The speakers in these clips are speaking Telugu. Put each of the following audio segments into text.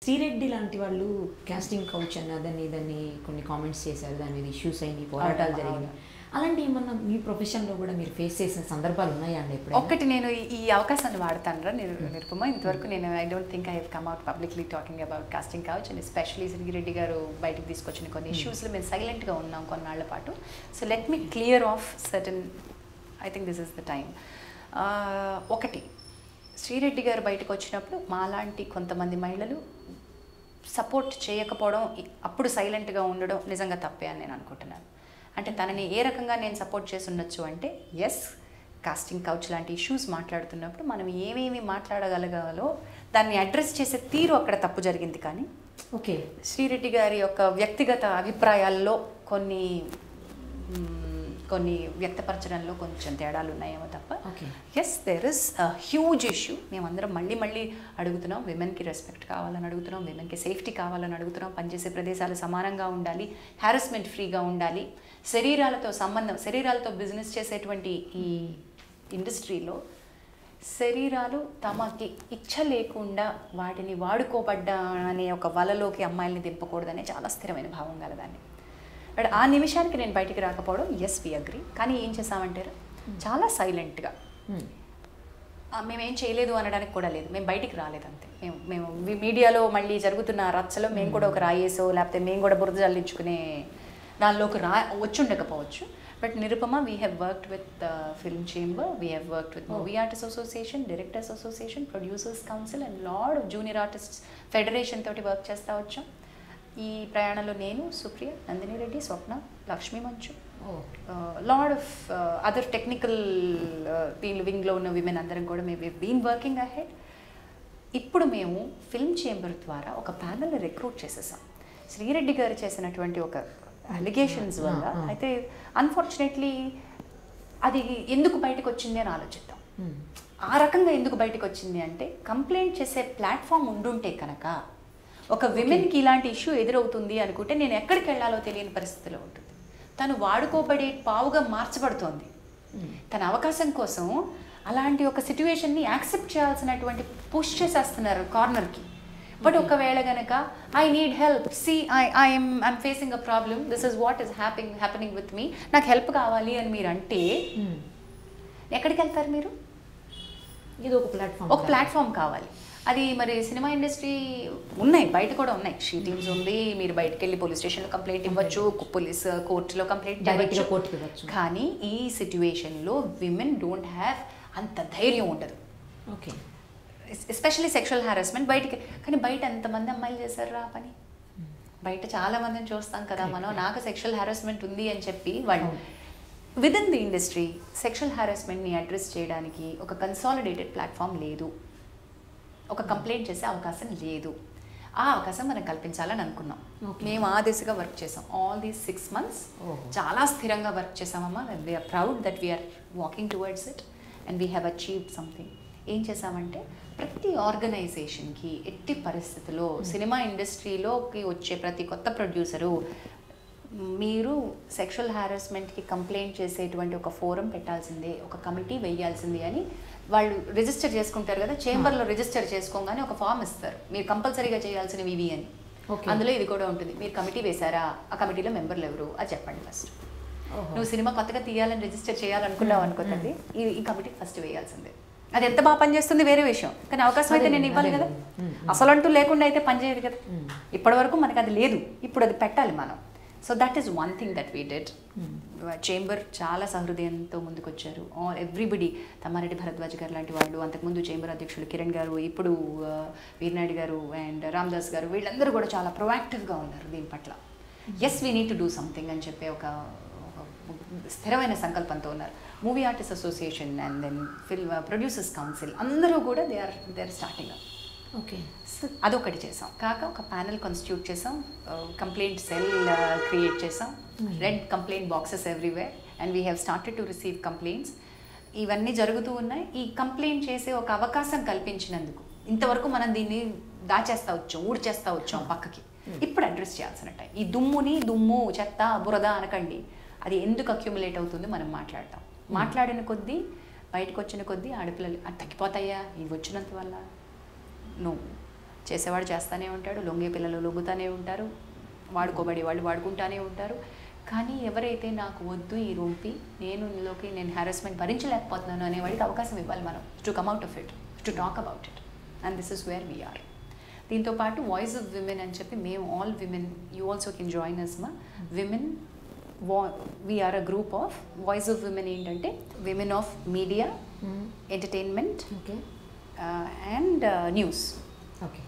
శ్రీరెడ్డి లాంటి వాళ్ళు కాస్టింగ్ కౌచ్ అని అదని ఇదని కొన్ని కామెంట్స్ చేశారు దాని మీద ఇష్యూస్ అయింది పోరాటాలు అవును, జరిగింది అలాంటి ఏమన్నా మీ ప్రొఫెషన్లో కూడా మీరు ఫేస్ చేసిన సందర్భాలు ఉన్నాయా అండి ఎప్పుడు ఒక్కటి నేను ఈ- ఈ అవకాశాన్ని వాడతాను నిరు నిరుపమ ఇంతవరకు నేను I don't think I have come out publicly talking about casting కావచ్చు అండ్ ఎస్పెషలీ శ్రీరెడ్డి గారు బయటకు తీసుకొచ్చిన కొన్ని ఇష్యూస్లో మేము సైలెంట్గా ఉన్నాం కొన్నాళ్ల పాటు so let me clear of certain I think this is the time ఒకటి శ్రీరెడ్డి గారు బయటకు వచ్చినప్పుడు మాలాంటి కొంతమంది మహిళలు సపోర్ట్ చేయకపోవడం ఇ- అప్పుడు సైలెంట్గా ఉండడం నిజంగా తప్పే అని నేను అనుకుంటున్నాను అంటే తనని ఏ రకంగా నేను సపోర్ట్ చేసి ఉండొచ్చు అంటే ఎస్ కాస్టింగ్ కౌచ్ లాంటి ఇష్యూస్ మాట్లాడుతున్నప్పుడు మనం ఏమేమి మాట్లాడగలగాలో దాన్ని అడ్రస్ చేసే తీరు అక్కడ తప్పు జరిగింది కానీ ఓకే శ్రీరెడ్డి గారి యొక్క వ్యక్తిగత అభిప్రాయాల్లో కొన్ని మ్, కొన్ని వ్యక్తపరచడంలో కొంచెం తేడాలు ఉన్నాయేమో తప్ప okay yes there is huge issue మేమందరం మళ్ళీ మళ్ళీ అడుగుతున్నాం విమెన్కి రెస్పెక్ట్ కావాలని అడుగుతున్నాం విమెన్కి సేఫ్టీ కావాలని అడుగుతున్నాం పనిచేసే ప్రదేశాలు సమానంగా ఉండాలి హారాస్మెంట్ ఫ్రీగా ఉండాలి శరీరాలతో సంబంధం శరీరాలతో బిజినెస్ చేసేటువంటి ఈ ఇండస్ట్రీలో శరీరాలు తమకి ఇచ్చ లేకుండా వాటిని వాడుకోబడ్డా అనే ఒక వలలోకి అమ్మాయిల్ని దింపకూడదనే చాలా స్థిరమైన భావం గలదాన్ని బట్ ఆ నిమిషానికి నేను బయటికి రాకపోవడం ఎస్ వి అగ్రి కానీ ఏం చేసామంటారు చాలా సైలెంట్గా మేమేం చేయలేదు అనడానికి కూడా లేదు మేము బయటికి రాలేదు అంతే మేము మేము వి- మీడియాలో మళ్ళీ జరుగుతున్న రచ్చలో మేము కూడా ఒక రాయేసో లేకపోతే మేము కూడా బురద జల్లించుకునే దానిలోకి రా వచ్చి ఉండకపోవచ్చు but Nirupama we have worked with film chamber we have worked with movie artist association directors association producers council and lord of junior artist federation తోటి వర్క్ చేస్తూ వచ్చాం ఈ ప్రయాణంలో నేను Supriya Nandini Reddy Swapna Lakshmi Manchu oh lord of other technical దీని వింగ్లో ఉన్న విమెన్ అందరం కూడా మేము బీన్ వర్కింగ్ అహెడ్ ఇప్పుడు మేము ఫిల్మ్ చేంబర్ ద్వారా ఒక ప్యానల్ రిక్రూట్ చేసేసాం శ్రీరెడ్డి గారు చేసినటువంటి ఒక అలిగేషన్స్ వల్ల Ah, ah. అయితే అన్ఫార్చునేట్లీ అది ఎందుకు బయటకు వచ్చింది అని ఆలోచిద్దాం ఆ రకంగా ఎందుకు బయటకు వచ్చింది అంటే కంప్లైంట్ చేసే ప్లాట్ఫామ్ ఉండుంటే కనుక ఒక విమెన్కి ఇలాంటి ఇష్యూ ఎదురవుతుంది అనుకుంటే నేను ఎక్కడికి వెళ్ళాలో తెలియని పరిస్థితిలో ఉంటుంది తను వాడుకోబడే పావుగా మార్చబడుతోంది తన అవకాశం కోసం అలాంటి ఒక సిచ్యువేషన్ని యాక్సెప్ట్ చేయాల్సినటువంటి పుష్ చేసేస్తున్నారు కార్నర్కి బట్ ఒకవేళ గనక I need help see I I'm I'm facing a problem this is what is happening happening with me నాకు హెల్ప్ కావాలి అని మీరు అంటే ఎక్కడికి వెళ్తారు మీరు ఇది ఒక ప్లాట్ఫామ్ ఒక ప్లాట్ఫామ్ కావాలి అది మరి సినిమా ఇండస్ట్రీ ఉన్నాయి బయట కూడా ఉన్నాయి షీటింగ్స్ ఉంది మీరు బయటకు వెళ్ళి పోలీస్ స్టేషన్లో కంప్లైంట్ ఇవ్వచ్చు పోలీస్ కోర్టులో కంప్లైంట్ Direct గా ఇవ్వచ్చు కోర్టుకి ఇవ్వచ్చు. కానీ ఈ సిచ్యువేషన్లో విమెన్ డోంట్ హ్యావ్ అంత ధైర్యం ఉండదు ఓకే ఎస్పెషల్లీ సెక్షువల్ హారాస్మెంట్ బయటికి కానీ బయట ఎంతమంది అమ్మాయిలు చేశారు రా పని బయట చాలా మందిని చూస్తాం కదా మనం నాకు సెక్షువల్ హారాస్మెంట్ ఉంది అని చెప్పి వాళ్ళు with in the industry sexual హారాస్మెంట్ని అడ్రస్ చేయడానికి ఒక కన్సాలిడేటెడ్ ప్లాట్ఫామ్ లేదు ఒక కంప్లైంట్ చేసే అవకాశం లేదు ఆ అవకాశం మనం కల్పించాలని అనుకున్నాం Okay. మేము ఆ దిశగా వర్క్ చేసాం ఆల్ దీస్ సిక్స్ మంత్స్ ఓహో. చాలా స్థిరంగా వర్క్ చేసామమ్మా we are proud that we are walking towards it and we have achieved something ఏం చేసామంటే ప్రతి ఆర్గనైజేషన్కి ఎట్టి పరిస్థితుల్లో సినిమా ఇండస్ట్రీలోకి వచ్చే ప్రతి కొత్త ప్రొడ్యూసరు మీరు సెక్షువల్ హారాస్మెంట్కి కంప్లైంట్ చేసేటువంటి ఒక ఫోరం పెట్టాల్సిందే ఒక కమిటీ వేయాల్సిందే అని వాళ్ళు రిజిస్టర్ చేసుకుంటారు కదా చేంబర్లో రిజిస్టర్ చేసుకోగానే ఒక ఫామ్ ఇస్తారు మీరు కంపల్సరీగా చేయాల్సినవి ఇవి అని Okay. అందులో ఇది కూడా ఉంటుంది మీరు కమిటీ వేశారా ఆ కమిటీలో మెంబర్లు ఎవరు అది చెప్పండి ఫస్ట్ నువ్వు సినిమా కొత్తగా తీయాలని రిజిస్టర్ చేయాలనుకున్నావు అనుకోతుంది ఈ ఈ కమిటీ ఫస్ట్ వేయాల్సిందే అది ఎంత బాగా పనిచేస్తుంది వేరే విషయం కానీ అవకాశం అయితే నేను ఇవ్వాలి కదా అసలు అంటూ లేకుండా అయితే పనిచేయదు కదా ఇప్పటి వరకు మనకి అది లేదు ఇప్పుడు అది పెట్టాలి మనం so that is one thing that we dead chamber చాలా సహృదయంతో ముందుకొచ్చారు ఆల్ ఎవ్రీబడి తమ్మారెడ్డి భరద్వాజ్ గారు లాంటి వాళ్ళు అంతకుముందు చేంబర్ అధ్యక్షులు కిరణ్ గారు ఇప్పుడు ఆ, వీర్నాయుడు గారు అండ్ రామ్దాస్ గారు వీళ్ళందరూ కూడా చాలా ప్రొయాక్టివ్గా ఉన్నారు దీని పట్ల yes we need to do something అని చెప్పే ఒక ఒక స్థిరమైన సంకల్పంతో ఉన్నారు movie artist association and then film producers council అందరూ కూడా they are they are starting up okay so అదొకటి చేసాం కాక ఒక ప్యానల్ కాన్స్టిట్యూట్ చేసాం కంప్లైంట్ సెల్ క్రియేట్ చేసాం red complaint boxes everywhere and we have started to receive complaints ఇవన్నీ జరుగుతూ ఉన్నాయి ఈ కంప్లైంట్ చేసే ఒక అవకాశం కల్పించినందుకు ఇంతవరకు మనం దీన్ని దాచేస్తా వచ్చాం ఊడ్చేస్తా వచ్చాం పక్కకి ఇప్పుడు అడ్రస్ చేయాల్సిన టైం ఈ దుమ్ముని దుమ్ము చెత్త బురద అనకండి అది ఎందుకు అక్యుములేట్ అవుతుంది మనం మాట్లాడతాం మాట్లాడిన కొద్దీ బయటకు వచ్చిన కొద్దీ ఆడపిల్లలు "అది తగ్గిపోతాయా ఇవి వచ్చినంత వల్ల నో చేసేవాడు చేస్తానే ఉంటాడు లొంగే పిల్లలు లొంగుతానే ఉంటారు వాడుకోబడి వాళ్ళు వాడుకుంటానే ఉంటారు కానీ ఎవరైతే నాకు వద్దు ఈ రూంపి నేను ఇందులోకి నేను హారాస్మెంట్ భరించలేకపోతున్నాను అనేవాడికి అవకాశం ఇవ్వాలి మనం to come out of it to talk about it and this is where we are దీంతో పాటు వాయిస్ ఆఫ్ విమెన్ అని చెప్పి మేము all women you also can join us మా విమెన్ వా we are a group of voice of women ఏంటంటే women of media entertainment okay and news okay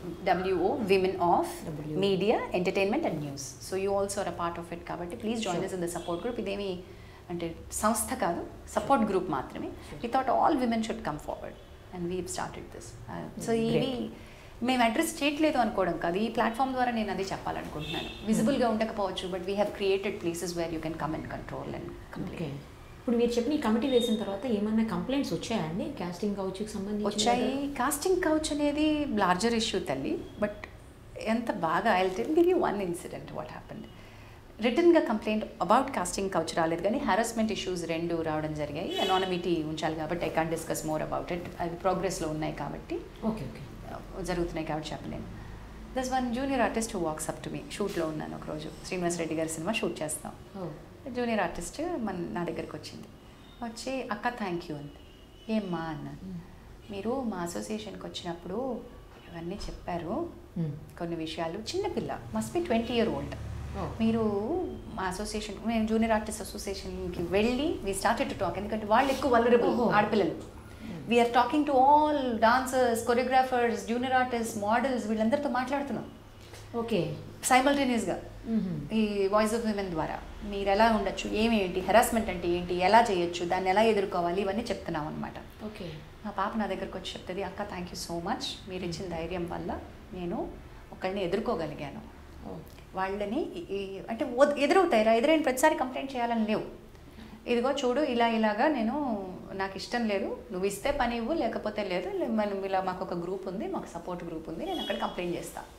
WO Women of WO. Media, Entertainment and News. So you also are a part of it కాబట్టి please join Sure. us in the support group ఇదేమి అంటే సంస్థ కాదు సపోర్ట్ గ్రూప్ మాత్రమే we thought all women should come forward and we started this so Great. ఇవి మేము అడ్రస్ చేయట్లేదు అనుకోవడం కాదు ఈ ప్లాట్ఫామ్ ద్వారా నేను అది చెప్పాలనుకుంటున్నాను విజిబుల్గా ఉండకపోవచ్చు but we have created places where you can come and control and okay complete ఇప్పుడు మీరు చెప్పిన ఈ కమిటీ వేసిన తర్వాత ఏమన్నా కంప్లైంట్స్ వచ్చాయండి కాస్టింగ్ కౌచ్కి సంబంధించి వచ్చాయి కాస్టింగ్ కౌచ్ అనేది లార్జర్ ఇష్యూ తల్లి బట్ ఎంత బాగా I tell give you one incident what happened రిటర్న్గా కంప్లైంట్ అబౌట్ కాస్టింగ్ కౌచ్ రాలేదు కానీ హారాస్మెంట్ ఇష్యూస్ రెండు రావడం జరిగాయి అనానమిటీ ఉంచాలి కాబట్టి I can discuss more about it అవి ప్రోగ్రెస్లో ఉన్నాయి కాబట్టి ఓకే ఓకే uh, జరుగుతున్నాయి కాబట్టి చెప్పలేను thus one junior artist walks up to me షూట్లో ఉన్నాను ఒకరోజు శ్రీనివాస్ రెడ్డి గారి సినిమా షూట్ చేస్తాం ఓ జూనియర్ ఆర్టిస్ట్ మన నా దగ్గరికి వచ్చింది వచ్చి అక్క థ్యాంక్ యూ అంది ఏమ్మా అన్నాను మీరు మా అసోసియేషన్కి వచ్చినప్పుడు ఇవన్నీ చెప్పారు కొన్ని విషయాలు చిన్నపిల్ల must be twenty year old ఓ మీరు మా అసోసియేషన్ మేము జూనియర్ ఆర్టిస్ట్ అసోసియేషన్కి వెళ్ళి వీ స్టార్టెడ్ టు టాక్ ఎందుకంటే వాళ్ళు ఎక్కువ వలరబుల్ ఓహో. ఆడపిల్లలు we are talking to all dancers choreographers junior artist models వీళ్ళందరితో మాట్లాడుతున్నాం ఓకే సైమల్టేనియస్గా ఈ వాయిస్ ఆఫ్ విమెన్ ద్వారా మీరు ఎలా ఉండొచ్చు ఏమేంటి హెరాస్మెంట్ అంటే ఏంటి ఎలా చేయొచ్చు దాన్ని ఎలా ఎదుర్కోవాలి ఇవన్నీ చెప్తున్నాం అనమాట ఓకే మా పాప నా దగ్గరకు వచ్చి చెప్తుంది అక్క థ్యాంక్ యూ సో మచ్ మీరు ఇచ్చిన ధైర్యం వల్ల నేను ఒకళ్ళని ఎదుర్కోగలిగాను ఓ వాళ్ళని ఈ- ఈ- అంటే వద్- ఎదురవుతాయిరా ఎదురైన ప్రతిసారి కంప్లైంట్ చేయాలని లేవు ఇదిగో చూడు ఇలా ఇలాగా నేను నాకు ఇష్టం లేదు నువ్వు ఇస్తే పని ఇవ్వు లేకపోతే లేదు లే- మనం ఇలా మాకు ఒక గ్రూప్ ఉంది మాకు సపోర్ట్ గ్రూప్ ఉంది నేను అక్కడ కంప్లైంట్ చేస్తాను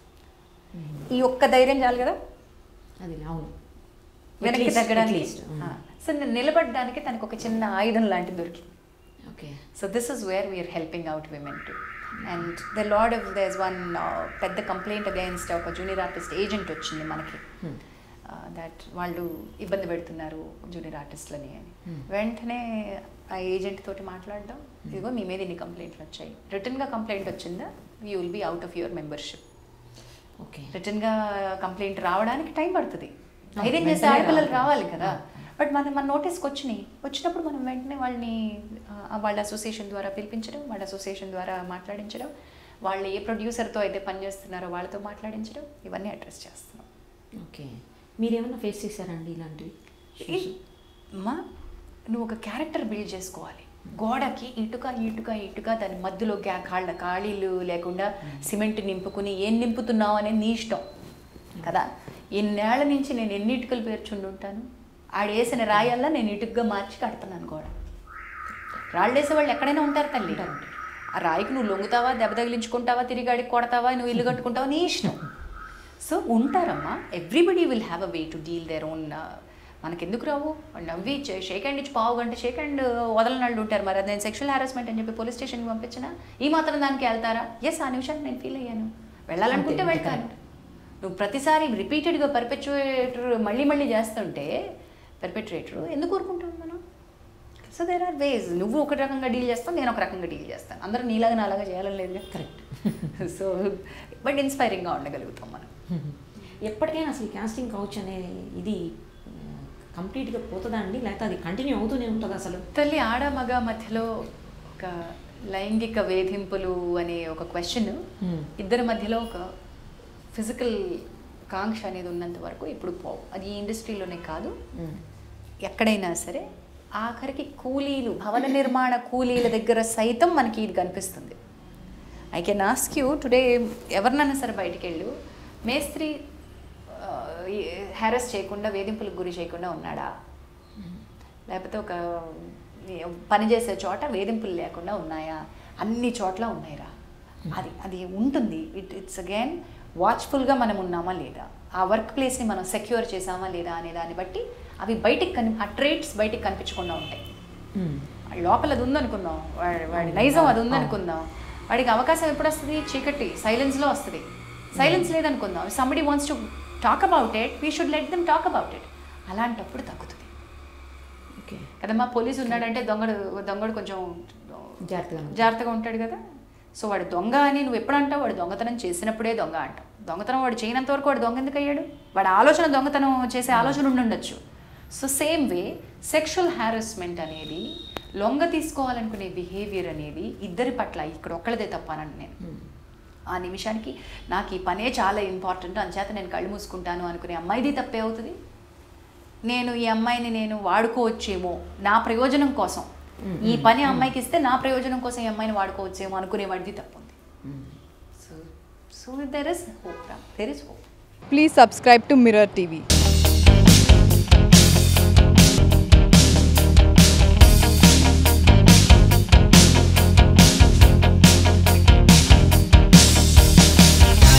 ఈ ఒక్క ధైర్యం చాలు కదా అది అవును వెనక్కి At least- తగ్గడానికి at least, mm. ఆ. సో నేను నిలబడడానికి తనకు ఒక చిన్న ఆయుధం లాంటిది దొరికింది okay so this is where we are helping out women to and the lot of thus one పెద్ద కంప్లైంట్ అగైన్స్ట్ ఒక జూనియర్ ఆర్టిస్ట్ ఏజెంట్ వచ్చింది మనకి దట్ వాళ్ళు ఇబ్బంది పెడుతున్నారు జూనియర్ ఆర్టిస్ట్లని అని Hmm. వెంటనే ఆ ఏజెంట్ తోటి మాట్లాడడం ఇదిగో మీ మీద ఇన్ని కంప్లైంట్లు వచ్చాయి రిటర్న్గా కంప్లైంట్ వచ్చిందా you will be out of your membership okay రిటర్న్గా కంప్లైంట్ రావడానికి టైం పడుతుంది అవును, ధైర్యం చేసే వెంటనే ఆడపిల్లలు రావాలి. రావాలి కదా బట్ మనం మన నోటీస్కి వచ్చినాయి వచ్చినప్పుడు మనం వెంటనే వాళ్ళని ఆ, వాళ్ళ అసోసియేషన్ ద్వారా పిలిపించడం వాళ్ళ అసోసియేషన్ ద్వారా మాట్లాడించడం వాళ్ళు ఏ ప్రొడ్యూసర్తో అయితే పనిచేస్తున్నారో వాళ్ళతో మాట్లాడించడం ఇవన్నీ అడ్రస్ చేస్తున్నాం ఓకే మీరేమన్నా ఫేస్ చేశారండి ఇలాంటివి ఈ- అమ్మా నువ్వు ఒక క్యారెక్టర్ బిల్డ్ చేసుకోవాలి గోడకి ఇటుక ఇటుక ఇటుక దాని మధ్యలో గ్యా కాళ్ళ ఖాళీలు లేకుండా సిమెంట్ నింపుకుని ఏం నింపుతున్నావు అనేది నీ ఇష్టం కదా ఎన్నేళ్ల నుంచి నేను ఎన్ని ఇటుకలు పేర్చుండి ఉంటాను ఆడేసిన రాయల్లా నేను ఇటుకగా మార్చి కడుతున్నాను గోడ రాళ్ళు వేసే వాళ్ళు ఎక్కడైనా ఉంటారు తల్లి ఉంటారు. ఆ రాయికి నువ్వు లొంగుతావా దెబ్బ తగిలించుకుంటావా తిరిగి ఆడికి కొడతావా నువ్వు ఇల్లు కట్టుకుంటావా నీ ఇష్టం సో ఉంటారమ్మా everybody will have a way to deal their own మనకెందుకు రావు వాళ్ళు నవ్వి షేక్ హ్యాండ్ ఇచ్చి పావు గంట షేక్ హ్యాండ్ వదలనాళ్ళు ఉంటారు మరి అది నేను సెక్షువల్ హారాస్మెంట్ అని చెప్పి పోలీస్ స్టేషన్కి పంపించిన ఈ మాత్రం దానికి వెళ్తారా ఎస్ ఆ నిమిషానికి నేను ఫీల్ అయ్యాను వెళ్ళాలనుకుంటే అంతే, వెళ్తాను correct. నువ్వు ప్రతిసారి రిపీటెడ్గా పర్పెచువేటర్ మళ్ళీ మళ్ళీ చేస్తుంటే పర్పెట్రేటర్ ఎందుకు ఊరుకుంటాం మనం సో దేర్ ఆర్ వేస్ నువ్వు ఒక రకంగా డీల్ చేస్తావు నేను ఒక రకంగా డీల్ చేస్తాను అందరూ నీలాగా నాలాగా చేయాలని లేదు కరెక్ట్ సో బట్ ఇన్స్పైరింగ్గా ఉండగలుగుతాం మనం ఎప్పటికైనా అసలు కాస్టింగ్ కౌచ్ అనే ఇది కంప్లీట్గా పోతుందా అండి లేకపోతే అది కంటిన్యూ అవుతూనే ఉంటుంది అసలు తల్లి ఆడ మగ మధ్యలో ఒక లైంగిక వేధింపులు అనే ఒక క్వశ్చన్ Hmm. ఇద్దరి మధ్యలో ఒక ఫిజికల్ కాంక్ష అనేది ఉన్నంత వరకు ఇప్పుడు పోవు అది ఈ ఇండస్ట్రీలోనే కాదు ఎక్కడైనా సరే ఆఖరికి కూలీలు భవన నిర్మాణ కూలీల దగ్గర సైతం మనకి ఇది కనిపిస్తుంది I can ask you today ఎవరినైనా సరే బయటికి వెళ్ళు మేస్త్రి హ్యారస్ చేయకుండా వేధింపులకు గురి చేయకుండా ఉన్నాడా లేకపోతే ఒక పని చేసే చోట వేధింపులు లేకుండా ఉన్నాయా అన్ని చోట్ల ఉన్నాయిరా అది అది ఉంటుంది ఇట్ ఇట్స్ అగైన్ వాచ్ఫుల్గా మనం ఉన్నామా లేదా ఆ వర్క్ ప్లేస్ని మనం సెక్యూర్ చేసామా లేదా అనే దాన్ని బట్టి అవి బయటికి కని ఆ ట్రేట్స్ బయటికి కనిపించకుండా ఉంటాయి లోపల అది ఉందనుకుందాం వాడి వాడి నైజం అది ఉందనుకుందాం వాడికి అవకాశం ఎప్పుడు వస్తుంది చీకటి సైలెన్స్లో వస్తుంది సైలెన్స్ లేదనుకుందాం somebody wants to talk about it we should let them talk about it అలాంటప్పుడు తగ్గుతుంది ఓకే కదమ్మా పోలీసు ఉన్నాడంటే దొంగడు దొంగడు కొంచెం జాగ్రత్తగా ఉంది. జాగ్రత్తగా ఉంటాడు కదా సో వాడు దొంగ అని నువ్వు ఎప్పుడు అంటావు వాడు దొంగతనం చేసినప్పుడే దొంగ అంటావు దొంగతనం వాడు చేయనంత వరకు వాడు దొంగ ఎందుకు అయ్యాడు వాడు ఆలోచన దొంగతనం చేసే ఆలోచన ఉండి ఉండొచ్చు so same way sexual harassment అనేది లొంగ తీసుకోవాలనుకునే బిహేవియర్ అనేది ఇద్దరి పట్ల ఇక్కడ ఒక్కళ్ళదే తప్పానని నేను మ్మ్. ఆ నిమిషానికి నాకు ఈ పనే చాలా ఇంపార్టెంట్ అంచేత నేను కళ్ళు మూసుకుంటాను అనుకునే అమ్మాయిది తప్పే అవుతుంది నేను ఈ అమ్మాయిని నేను వాడుకోవచ్చేమో నా ప్రయోజనం కోసం ఈ పని అమ్మాయికి ఇస్తే నా ప్రయోజనం కోసం ఈ అమ్మాయిని వాడుకోవచ్చేమో అనుకునే వాడిది తప్పు ఉంది మ్మ్. So so there is hope there is hope Please subscribe to Mirror TV.